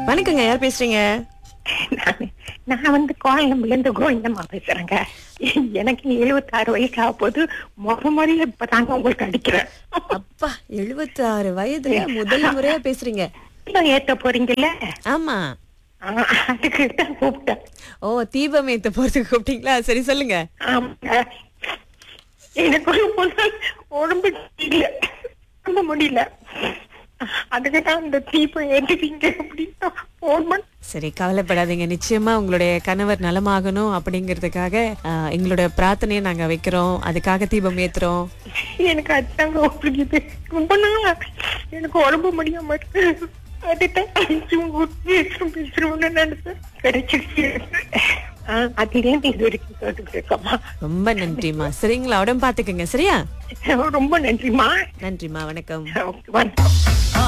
வணக்கங்க யார் பேசுறீங்க நானு- நான் வந்து கோயம்புல இருந்து கோவிந்தம்மா பேசுறேங்க எனக்கு எழுபத்தாறு வயசு ஆக போது முத முறையில இப்பதாங்க உங்களுக்கு அடிக்கிறேன் அப்பா 76 வயதுல முதல் முறையா பேசுறீங்க தீபம் ஏத்த போறீங்கல்ல ஆமா ஆ, அதுக்கு தான் கூப்பிட்டேன் ஓ தீபம் ஏத்த போறதுக்கு கூப்பிட்டீங்களா சரி சொல்லுங்க ஆமாங்க எனக்கு ஒரு பொண்ணு உடம்பு முடியல உடம்பு முடியல அதுக்கு தான் இந்த தீபம் ஏற்றுவீங்க அப்படின்னு போன் பண்ண சரி கவலைப்படாதீங்க நிச்சயமா உங்களுடைய கணவர் நலமாகணும் அப்படிங்கிறதுக்காக ஆஹ், எங்களுடைய பிரார்த்தனையை நாங்க வைக்கிறோம் அதுக்காக தீபம் ஏத்துறோம் எனக்கு அதுதாங்க பிடிக்குது ரொம்ப நாளா எனக்கு உடம்பு முடியாம இருக்கு அதுதான் பேசுறோம் பேசுறோம்னு நினைச்சேன் கிடைச்சிருச்சு ஆஹ் அதுலேருந்து இது வரைக்கும் கேட்டுக்கிட்டு இருக்கம்மா ரொம்ப நன்றிம்மா சரிங்களா உடம்பு பாத்துக்கங்க சரியா ரொம்ப நன்றிம்மா நன்றிம்மா வணக்கம் வணக்கம்